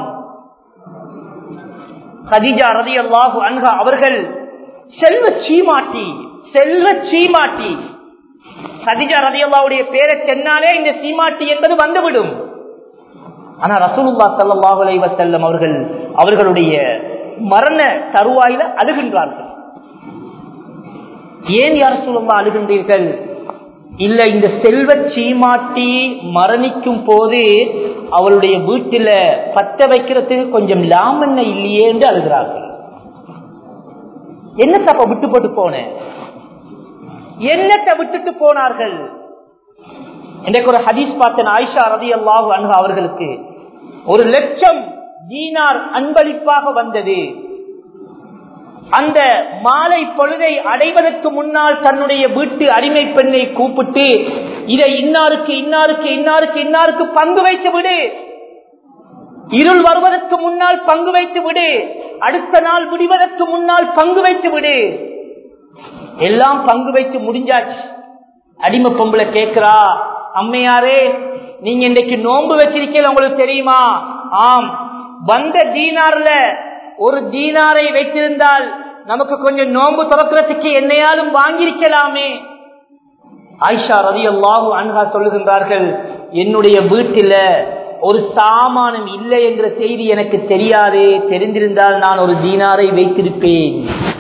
கதிஜா ரதி அல்லாஹு அன்ஹா அவர்கள் செல்வ சீமாட்டி செல்வ சீமாட்டி கதிஜா ரதி அல்லாவுடைய பேரை சென்னாலே இந்த சீமாட்டி என்பது வந்துவிடும் ஆனா ரசூலுல்லா ஸல்லல்லாஹு அலைஹி வஸல்லம் அவர்கள் அவர்களுடைய மரண தருவாயில அழுகின்றார்கள் ஏன் யார் ரசூலுல்லாஹ் அழுகின்றீர்கள் இல்ல இந்த செல்வ சீமாட்டி மரணிக்கும் போது அவளுடைய வீட்டில பத்த வைக்கிறதுக்கு கொஞ்சம் லாமண்ண இல்லையே என்று அழுகிறார்கள் என்னத்தை அப்ப விட்டு போட்டு போனேன் என்னத்தை விட்டுட்டு போனார்கள் இன்றைக்கு ஒரு ஹதீஸ் பார்த்தேன் ஆயிஷா ரதி அல்லாஹு அன்ஹா அவர்களுக்கு ஒரு லட்சம் தீனார் அன்பளிப்பாக வந்தது அந்த மாலை பொழுதை அடைவதற்கு முன்னால் தன்னுடைய வீட்டு அடிமை பெண்ணை கூப்பிட்டு இதை இன்னாருக்கு இன்னாருக்கு இன்னாருக்கு இன்னாருக்கு பங்கு வைத்து விடு இருள் வருவதற்கு முன்னால் பங்கு வைத்து விடு அடுத்த நாள் விடுவதற்கு முன்னால் பங்கு வைத்து விடு எல்லாம் பங்கு வைத்து முடிஞ்சாச்சு அடிமை பொம்பளை கேக்குறா அம்மையாரே நீங்க இன்னைக்கு நோன்பு வச்சிருக்கீங்க உங்களுக்கு தெரியுமா ஆம் வந்த தீனார்ல ஒரு தீனாரை வைத்திருந்தால் நமக்கு கொஞ்சம் நோன்பு திறக்கிறதுக்கு என்னையாலும் வாங்கியிருக்கலாமே ஆயிஷா ரவி அல்லாஹு அன்ஹா சொல்லுகின்றார்கள் என்னுடைய வீட்டில ஒரு சாமானம் இல்லை என்ற செய்தி எனக்கு தெரியாதே தெரிந்திருந்தால் நான் ஒரு தீனாரை வைத்திருப்பேன்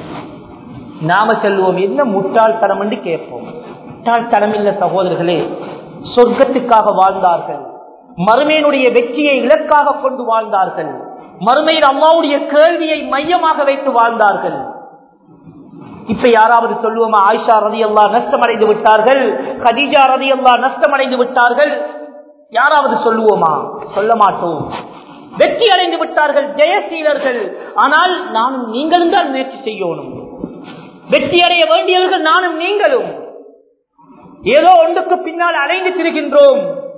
நாம செல்வோம் என்ன முட்டாள்தனம் என்று கேட்போம் முட்டாள்தனம் இல்ல சகோதரர்களே சொர்க்கத்துக்காக வாழ்ந்தார்கள் மறுமையினுடைய வெற்றியை இலக்காக கொண்டு வாழ்ந்தார்கள் மறுமையில் அம்மாவுடைய கேள்வியை மையமாக வைத்து வாழ்ந்தார்கள் இப்ப யாராவது சொல்லுவோமா ஆயிஷா ரதி அல்லா நஷ்டமடைந்து விட்டார்கள் கதீஜா ரதி அல்லா நஷ்டமடைந்து விட்டார்கள் யாராவது சொல்லுவோமா சொல்ல மாட்டோம் வெற்றி அடைந்து விட்டார்கள் ஜெயசீலர்கள் ஆனால் நானும் நீங்களும் தான் முயற்சி செய்யணும் வெற்றி அடைய வேண்டியவர்கள் நானும் நீங்களும் ஏதோ ஒன்றுக்கு பின்னால் அலைந்து திரிகின்றோம்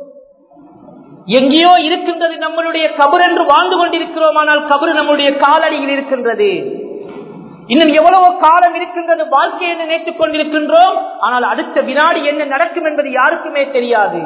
எங்கேயோ இருக்கின்றது நம்மளுடைய கபர் என்று வாழ்ந்து கொண்டிருக்கிறோம் ஆனால் கபரு நம்முடைய காலடியில் இருக்கின்றது இன்னும் எவ்வளவோ காலம் இருக்கின்றது வாழ்க்கை என்று நினைத்துக் கொண்டிருக்கின்றோம் ஆனால் அடுத்த வினாடி என்ன நடக்கும் என்பது யாருக்குமே தெரியாது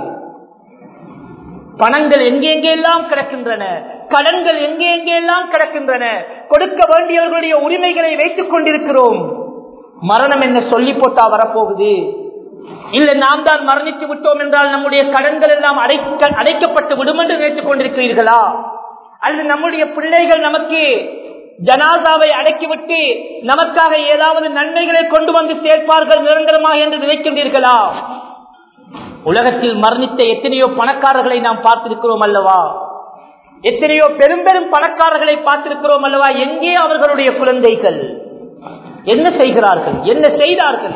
பணங்கள் எங்கெங்கெல்லாம் கிடக்கின்றன கடன்கள் எங்கெங்கெல்லாம் கிடக்கின்றன கொடுக்க வேண்டியவர்களுடைய உரிமைகளை வைத்துக் கொண்டிருக்கிறோம் மரணம் என்ன சொல்லி போட்டா வரப்போகுது இல்ல நாம் தான் மரணித்து விட்டோம் என்றால் நம்முடைய கடன்கள் எல்லாம் அடைக்க அடைக்கப்பட்டு விடும் என்று நினைத்துக் கொண்டிருக்கிறீர்களா அல்லது நம்முடைய பிள்ளைகள் நமக்கு ஜனாதாவை அடக்கிவிட்டு நமக்காக ஏதாவது நன்மைகளை கொண்டு வந்து சேர்ப்பார்கள் நிரந்தரமாக என்று நினைக்கின்றீர்களா உலகத்தில் மரணித்த எத்தனையோ பணக்காரர்களை நாம் பார்த்திருக்கிறோம் அல்லவா எத்தனையோ பெரும் பெரும் பணக்காரர்களை பார்த்திருக்கிறோம் அல்லவா எங்கே அவர்களுடைய குழந்தைகள் என்ன செய்கிறார்கள் என்ன செய்தார்கள்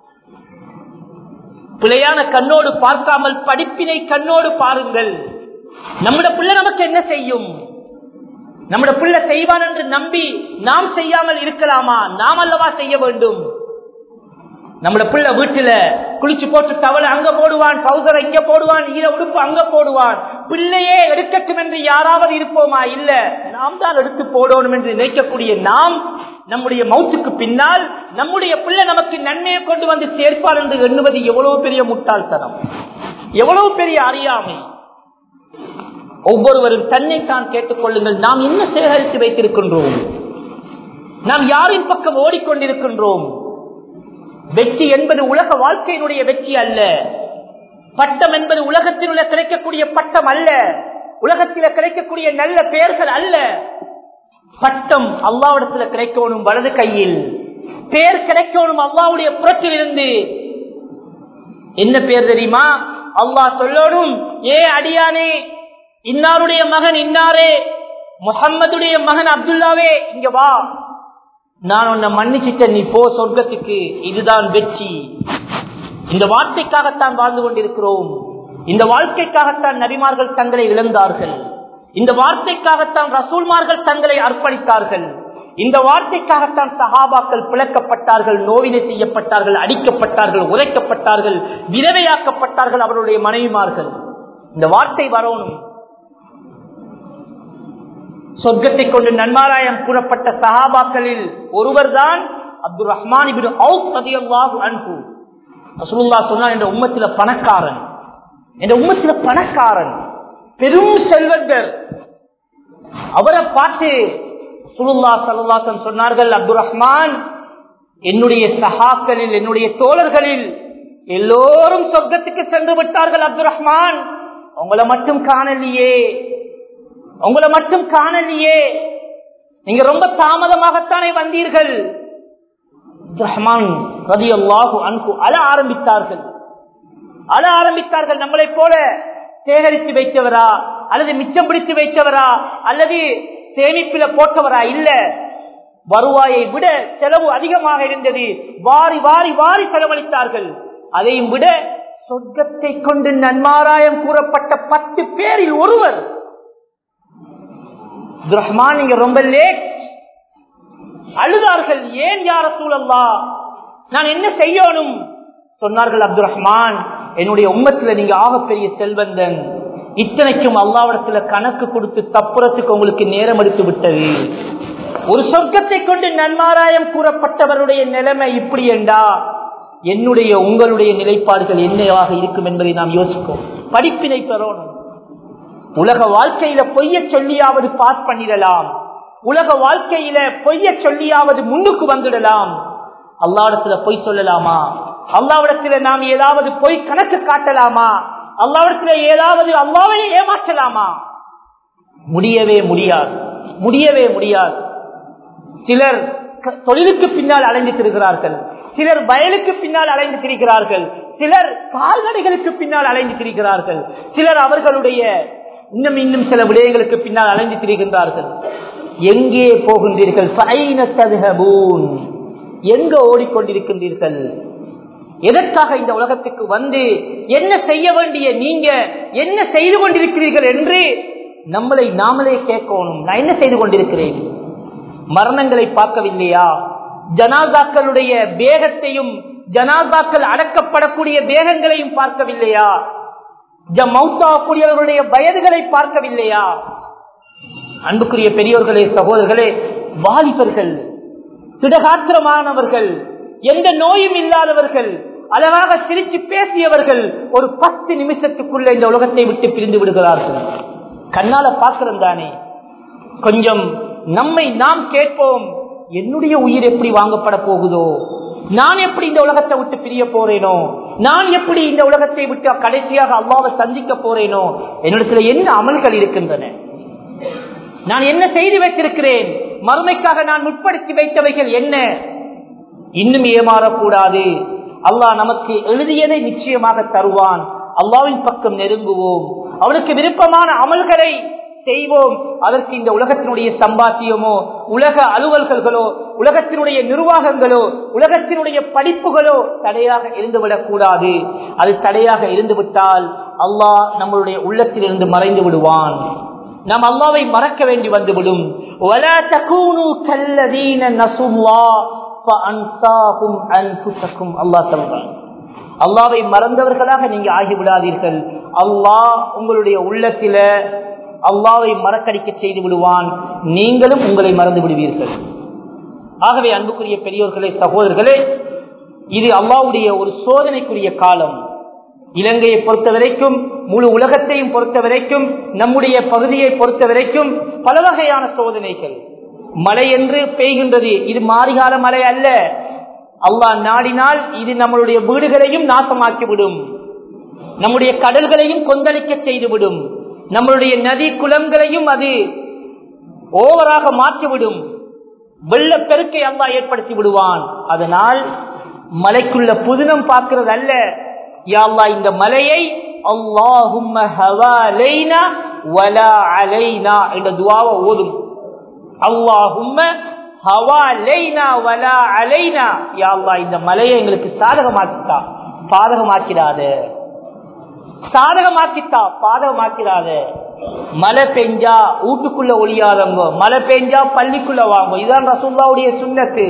பிழையான கண்ணோடு பார்க்காமல் படிப்பினை கண்ணோடு பாருங்கள் நம்முடைய பிள்ளை நமக்கு என்ன செய்யும் நம்முடைய பிள்ளை செய்வான் என்று நம்பி நாம் செய்யாமல் இருக்கலாமா நாம் அல்லவா செய்ய வேண்டும் நம்முடைய பிள்ளை வீட்டுல குளிச்சு போட்டு தவளை அங்க போடுவான் பவுசரை இங்க போடுவான் ஈர உடுப்பு அங்க போடுவான் பிள்ளையே எடுக்கட்டும் என்று யாராவது இருப்போமா இல்ல நாம் தான் எடுத்து போடணும் என்று நினைக்கக்கூடிய நாம் நம்முடைய மௌத்துக்கு பின்னால் நம்முடைய பிள்ளை நமக்கு நன்மையை கொண்டு வந்து சேர்ப்பார் என்று எண்ணுவது எவ்வளவு பெரிய முட்டாள்தனம் எவ்வளவு பெரிய அறியாமை ஒவ்வொருவரும் தன்னை தான் கேட்டுக் கொள்ளுங்கள் நாம் என்ன சேகரித்து வைத்திருக்கின்றோம் நாம் யாரின் பக்கம் ஓடிக்கொண்டிருக்கின்றோம் வெற்றி என்பது உலக வாழ்க்கையினுடைய வெற்றி அல்ல பட்டம் என்பது உலகத்தில் உள்ள கிடைக்கக்கூடிய பட்டம் அல்ல உலகத்தில் கிடைக்கக்கூடிய நல்ல பெயர்கள் அல்ல பட்டம் அல்லாவிடத்துல கிடைக்கணும் வலது கையில் பேர் கிடைக்கணும் அல்லாவுடைய புறத்தில் இருந்து என்ன பேர் தெரியுமா அல்லாஹ் சொல்லணும் ஏ அடியானே இன்னாருடைய மகன் இன்னாரே முகம்மதுடைய மகன் அப்துல்லாவே இங்க வா நான் உன்னை மன்னிச்சிட்டேன் நீ போ சொர்க்கத்துக்கு இதுதான் வெற்றி இந்த வார்த்தைக்காகத்தான் வாழ்ந்து கொண்டிருக்கிறோம் இந்த வாழ்க்கைக்காகத்தான் நபிமார்கள் தங்களை இழந்தார்கள் இந்த வார்த்தைக்காகத்தான் ரசூல்மார்கள் தங்களை அர்ப்பணித்தார்கள் இந்த வார்த்தைக்காகத்தான் சஹாபாக்கள் பிளக்கப்பட்டார்கள் நோவினை செய்யப்பட்டார்கள் அடிக்கப்பட்டார்கள் உரைக்கப்பட்டார்கள் விதவையாக்கப்பட்டார்கள் அவருடைய மனைவிமார்கள் இந்த வார்த்தை வரணும் சொர்க்கத்தை கொண்டு நன்மாராயம் கூறப்பட்ட சஹாபாக்களில் ஒருவர் தான் அப்துல் ரஹ்மான் அன்பு ரசூலுல்லா சொன்னார் என்ற உம்மத்தில பணக்காரன் என்ற உம்மத்தில பணக்காரன் பெரும் செல்வந்தர் அவரை பார்த்து சுலுல்லா சல்லாசன் சொன்னார்கள் அப்துல் ரஹ்மான் என்னுடைய சகாக்களில் என்னுடைய தோழர்களில் எல்லோரும் சொர்க்கத்துக்கு சென்று விட்டார்கள் அப்துல் ரஹ்மான் உங்களை மட்டும் காணலையே உங்களை மட்டும் காணலையே நீங்க ரொம்ப தாமதமாகத்தானே வந்தீர்கள் ரஹ்மான் ரதி அல்லாஹு அன்பு அழ ஆரம்பித்தார்கள் அழ ஆரம்பித்தார்கள் நம்மளை போல சேகரித்து வைத்தவரா அல்லது மிச்சம் பிடித்து வைத்தவரா அல்லது சேமிப்பில போட்டவரா இல்ல வருவாயை விட செலவு அதிகமாக இருந்தது வாரி வாரி வாரி செலவழித்தார்கள் அதையும் விட சொர்க்கத்தை கொண்டு நன்மாராயம் கூறப்பட்ட பத்து பேரில் ஒருவர் ரஹ்மான் நீங்க ரொம்ப லேட் அழுதார்கள் ஏன் யார சூழல்லா நான் என்ன செய்யணும் சொன்னார்கள் அப்துல் ரஹ்மான் என்னுடைய உம்மத்துல நீங்க ஆகப்பெரிய செல்வந்தன் இத்தனைக்கும் அல்லாவிடத்துல கணக்கு கொடுத்து தப்புறத்துக்கு உங்களுக்கு நேரம் எடுத்து விட்டது ஒரு சொர்க்கத்தை கொண்டு நன்மாராயம் கூறப்பட்டவருடைய நிலைமை இப்படி என்றா என்னுடைய உங்களுடைய நிலைப்பாடுகள் என்னவாக இருக்கும் என்பதை நாம் யோசிப்போம் படிப்பினை பெறணும் உலக வாழ்க்கையில பொய்ய சொல்லியாவது பாஸ் பண்ணிடலாம் உலக வாழ்க்கையில பொய்ய சொல்லியாவது முன்னுக்கு வந்துடலாம் அல்லாவிடத்துல பொய் சொல்லலாமா அல்லாவிடத்துல நாம் ஏதாவது பொய் கணக்கு காட்டலாமா அல்லாவிடத்துல ஏதாவது அல்லாவை ஏமாற்றலாமா முடியவே முடியாது முடியவே முடியாது சிலர் தொழிலுக்கு பின்னால் அலைந்து திரிகிறார்கள் சிலர் வயலுக்கு பின்னால் அலைந்து திரிகிறார்கள் சிலர் கால்நடைகளுக்கு பின்னால் அலைந்து திரிகிறார்கள் சிலர் அவர்களுடைய இன்னும் இன்னும் சில விடயங்களுக்கு பின்னால் அலைந்து திரிகின்றார்கள் எங்கே போகின்றீர்கள் எங்க ஓடிக்கொண்டிருக்கின்றீர்கள் எதற்காக இந்த உலகத்துக்கு வந்து என்ன செய்ய வேண்டிய நீங்க என்ன செய்து கொண்டிருக்கிறீர்கள் என்று நம்மளை நாமளே கேட்கணும் நான் என்ன செய்து கொண்டிருக்கிறேன் மரணங்களை பார்க்கவில்லையா ஜனாதாக்களுடைய வேகத்தையும் ஜனாதாக்கள் அடக்கப்படக்கூடிய வேகங்களையும் பார்க்கவில்லையா மௌத்தாகக்கூடியவர்களுடைய வயதுகளை பார்க்கவில்லையா அன்புக்குரிய பெரியோர்களே சகோதரர்களே வாலிபர்கள் திடகாத்திரமானவர்கள் எந்த நோயும் இல்லாதவர்கள் அழகாக சிரிச்சு பேசியவர்கள் ஒரு பத்து நிமிஷத்துக்குள்ள இந்த உலகத்தை விட்டு பிரிந்து விடுகிறார்கள் கண்ணால பாக்குறோம் தானே கொஞ்சம் நம்மை நாம் கேட்போம் என்னுடைய உயிர் எப்படி வாங்கப்பட போகுதோ நான் எப்படி இந்த உலகத்தை விட்டு பிரிய போறேனோ நான் எப்படி இந்த உலகத்தை விட்டு கடைசியாக அல்லாவை சந்திக்க போறேனோ என்னிடத்துல என்ன அமல்கள் இருக்கின்றன நான் என்ன செய்து வைத்திருக்கிறேன் மறுமைக்காக நான் முற்படுத்தி வைத்தவைகள் என்ன இன்னும் ஏமாறக்கூடாது அல்லாஹ் நமக்கு எழுதியதை நிச்சயமாக தருவான் அல்லாவின் பக்கம் நெருங்குவோம் அவனுக்கு விருப்பமான அமல்களை செய்வோம் அதற்கு இந்த உலகத்தினுடைய சம்பாத்தியமோ உலக அலுவல்களோ உலகத்தினுடைய நிர்வாகங்களோ உலகத்தினுடைய படிப்புகளோ தடையாக இருந்துவிடக் கூடாது அது தடையாக இருந்துவிட்டால் அல்லாஹ் நம்மளுடைய உள்ளத்தில் இருந்து மறைந்து விடுவான் நாம் அல்லாவை மறக்க வேண்டி வந்துவிடும் அல்லாவை மறந்தவர்களாக நீங்க ஆகிவிடாதீர்கள் அல்லாஹ் உங்களுடைய உள்ளத்தில அல்லாவை மறக்கடிக்க செய்து விடுவான் நீங்களும் உங்களை மறந்து விடுவீர்கள் ஆகவே அன்புக்குரிய பெரியோர்களே சகோதரர்களே இது அல்லாவுடைய ஒரு சோதனைக்குரிய காலம் இலங்கையை பொறுத்த வரைக்கும் முழு உலகத்தையும் பொறுத்த வரைக்கும் நம்முடைய பகுதியை பொறுத்த வரைக்கும் பல வகையான சோதனைகள் மழை என்று பெய்கின்றது இது மாறிகால மழை அல்ல அல்லாஹ் நாடினால் இது நம்மளுடைய வீடுகளையும் நாசமாக்கிவிடும் நம்முடைய கடல்களையும் கொந்தளிக்க செய்துவிடும் நம்மளுடைய நதி குளங்களையும் அது ஓவராக மாற்றிவிடும் வெள்ளப்பெருக்கை அல்லா ஏற்படுத்தி விடுவான் அதனால் மலைக்குள்ள புதினம் பார்க்கிறது அல்ல யாழ்லா இந்த மலையை அல்லாஹும்ம ஹவாலைனா வலா அலைனா என்ற துவாவை ஓதும் அல்லாஹும்ம ஹவாலைனா வலா அலைனா யாழ்லா இந்த மலையை எங்களுக்கு சாதகமாக்கித்தா பாதகமாக்கிறாத சாதகமாக்கித்தா பாதகமாக்கிறாத மழை பெஞ்சா வீட்டுக்குள்ள ஒளியாதவங்க மழை பெஞ்சா பள்ளிக்குள்ள வாங்க இதுதான் ரசூல்லாவுடைய சுண்ணத்து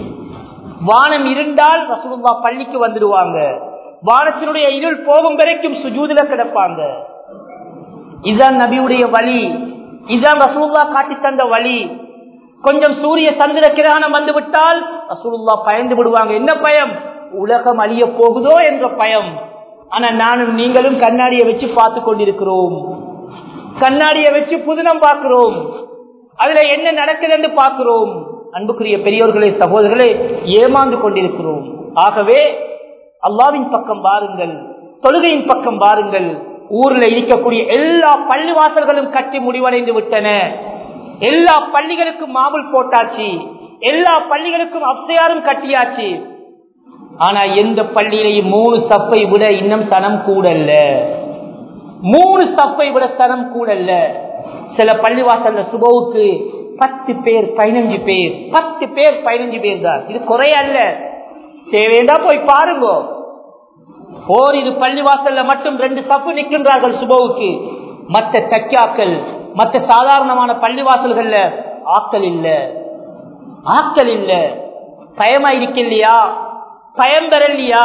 வானம் இருண்டால் ரசூல்லா பள்ளிக்கு வந்துடுவாங்க வானத்தினுடைய இருள் போகும் வரைக்கும் சுஜூதுல கிடப்பாங்க இதுதான் நபியுடைய வழி இதுதான் ரசூல்லா காட்டி தந்த வழி கொஞ்சம் சூரிய சந்திர கிரகணம் வந்து விட்டால் ரசூல்லா பயந்து விடுவாங்க என்ன பயம் உலகம் அழிய போகுதோ என்ற பயம் ஆனா நானும் நீங்களும் கண்ணாடியை வச்சு பார்த்து கொண்டிருக்கிறோம் கண்ணாடியை வச்சு புதினம் பார்க்கிறோம் அதுல என்ன நடக்குது என்று பார்க்கிறோம் அன்புக்குரிய பெரியோர்களே சகோதரர்களே ஏமாந்து கொண்டிருக்கிறோம் ஆகவே அல்லாவின் பக்கம் பாருங்கள் தொழுகையின் பக்கம் பாருங்கள் ஊர்ல இருக்கக்கூடிய எல்லா பள்ளி வாசல்களும் கட்டி முடிவடைந்து விட்டன எல்லா பள்ளிகளுக்கும் மாமூல் போட்டாச்சு எல்லா பள்ளிகளுக்கும் அப்தையாரும் கட்டியாச்சு ஆனா எந்த பள்ளியிலையும் மூணு சப்பை விட இன்னும் சனம் கூடல்ல மூணு சப்பை விட சனம் கூடல்ல சில பள்ளிவாசல்ல சுபவுக்கு பத்து பேர் பதினஞ்சு பேர் பத்து பேர் பதினஞ்சு பேர் தான் இது குறையல்ல தேவையா போய் பாருங்க ஓரிரு பள்ளிவாசல்ல மட்டும் ரெண்டு சப்பு நிற்கின்றார்கள் சுபவுக்கு மற்ற தக்கியாக்கள் மற்ற சாதாரணமான பள்ளிவாசல்கள்ல ஆக்கள் இல்ல ஆக்கள் இல்ல பயமா இருக்கலையா பயம் பெறலையா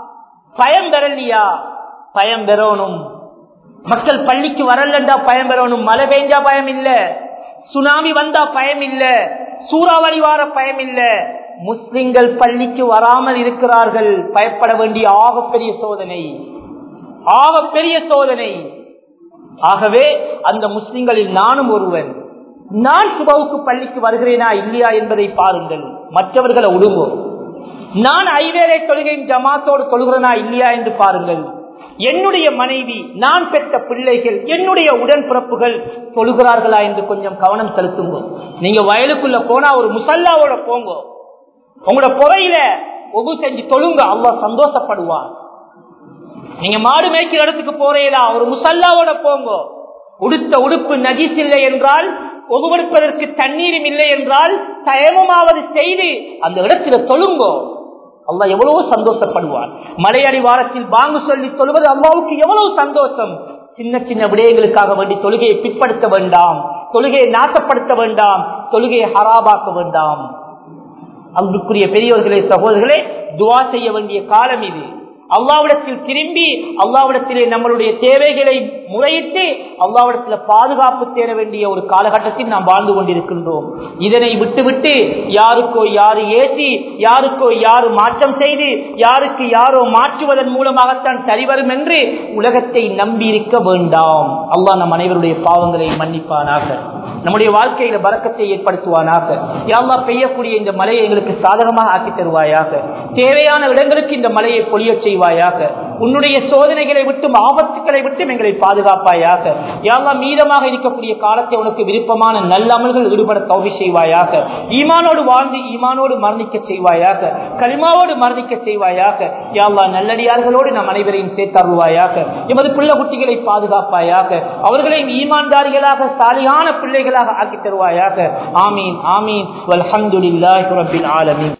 பயம் பெறலையா பயம் பெறணும் மக்கள் பள்ளிக்கு வரலண்டா பயம் பெறணும் மழை பெஞ்சா பயம் இல்ல சுனாமி வந்தா பயம் இல்ல சூறாவளி வார பயம் இல்ல முஸ்லிம்கள் பள்ளிக்கு வராமல் இருக்கிறார்கள் பயப்பட வேண்டிய ஆகப்பெரிய சோதனை ஆகப்பெரிய சோதனை ஆகவே அந்த முஸ்லிம்களில் நானும் ஒருவன் நான் சுபவுக்கு பள்ளிக்கு வருகிறேனா இல்லையா என்பதை பாருங்கள் மற்றவர்களை உடுவோம் நான் ஐவேரை தொழுகையின் ஜமாத்தோடு தொழுகிறனா இல்லையா என்று பாருங்கள் என்னுடைய மனைவி நான் பெற்ற பிள்ளைகள் என்னுடைய உடன்பிறப்புகள் தொழுகிறார்களா என்று கொஞ்சம் கவனம் செலுத்துங்க நீங்க வயலுக்குள்ள போனா ஒரு முசல்லாவோட போங்க உங்களோட புறையில ஒகு செஞ்சு தொழுங்க அவ்வா சந்தோஷப்படுவான் நீங்க மாடு மேய்க்கிற இடத்துக்கு போறீங்களா ஒரு முசல்லாவோட போங்க உடுத்த உடுப்பு நஜீஸ் இல்லை என்றால் ஒகுவெடுப்பதற்கு தண்ணீரும் இல்லை என்றால் தயமமாவது செய்து அந்த இடத்துல தொழுங்கோ அல்லா எவ்வளவு சந்தோஷப்படுவான் மலையடி வாரத்தில் பாங்கு சொல்லி தொழுவது அல்லாவுக்கு எவ்வளவு சந்தோஷம் சின்ன சின்ன விடயங்களுக்காக வேண்டி தொழுகையை பிற்படுத்த வேண்டாம் தொழுகையை நாசப்படுத்த வேண்டாம் தொழுகையை ஹராபாக்க வேண்டாம் அன்புக்குரிய பெரியவர்களே சகோதரர்களே துவா செய்ய வேண்டிய காலம் இது அல்லாவிடத்தில் திரும்பி அல்லாவிடத்திலே நம்மளுடைய தேவைகளை முறையிட்டு அல்லாவிடத்தில் பாதுகாப்பு தேட வேண்டிய ஒரு காலகட்டத்தில் நாம் வாழ்ந்து கொண்டிருக்கின்றோம் இதனை விட்டுவிட்டு யாருக்கோ யாரு ஏசி யாருக்கோ யாரு மாற்றம் செய்து யாருக்கு யாரோ மாற்றுவதன் மூலமாகத்தான் சரிவரும் என்று உலகத்தை நம்பி இருக்க வேண்டாம் அல்லாஹ் நம் அனைவருடைய பாவங்களை மன்னிப்பானாக நம்முடைய வாழ்க்கையில பறக்கத்தை ஏற்படுத்துவானாக யாவா பெய்யக்கூடிய இந்த மலையை எங்களுக்கு சாதகமாக ஆக்கி தருவாயாக தேவையான இடங்களுக்கு இந்த மலையை பொழிய செய்வாயாக உன்னுடைய சோதனைகளை விட்டும் ஆபத்துக்களை விட்டும் எங்களை பாதுகாப்பாயாக யாவா மீதமாக இருக்கக்கூடிய காலத்தை உனக்கு விருப்பமான நல்ல அமல்கள் ஈடுபட தௌவி செய்வாயாக ஈமானோடு வாழ்ந்து ஈமானோடு மரணிக்க செய்வாயாக கலிமாவோடு மரணிக்க செய்வாயாக யாவா நல்லடியார்களோடு நம் அனைவரையும் சேர்த்தருவாயாக எமது பிள்ளை குட்டிகளை பாதுகாப்பாயாக அவர்களையும் ஈமான்தாரிகளாக சாலியான பிள்ளைகளாக ஆக்கி தருவாயாக ஆமீன் ஆமீன் வல்ஹம்துலில்லாஹி ரப்பில் ஆலமீன்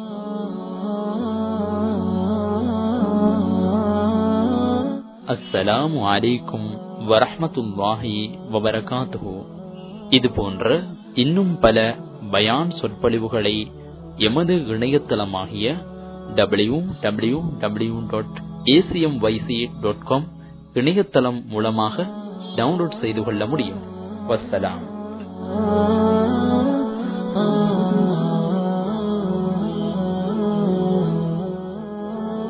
அஸ்ஸலாமு அலைக்கும் வரஹ்மத்துல்லாஹி வபரகாத்துஹு இது போன்ற இன்னும் பல பயான் சொற்பொழிவுகளை எமது இணையதளமாகிய W W W dot ACM YC dot com இணையதளம் மூலமாக டவுன்லோட் செய்து கொள்ள முடியும் வசலாம்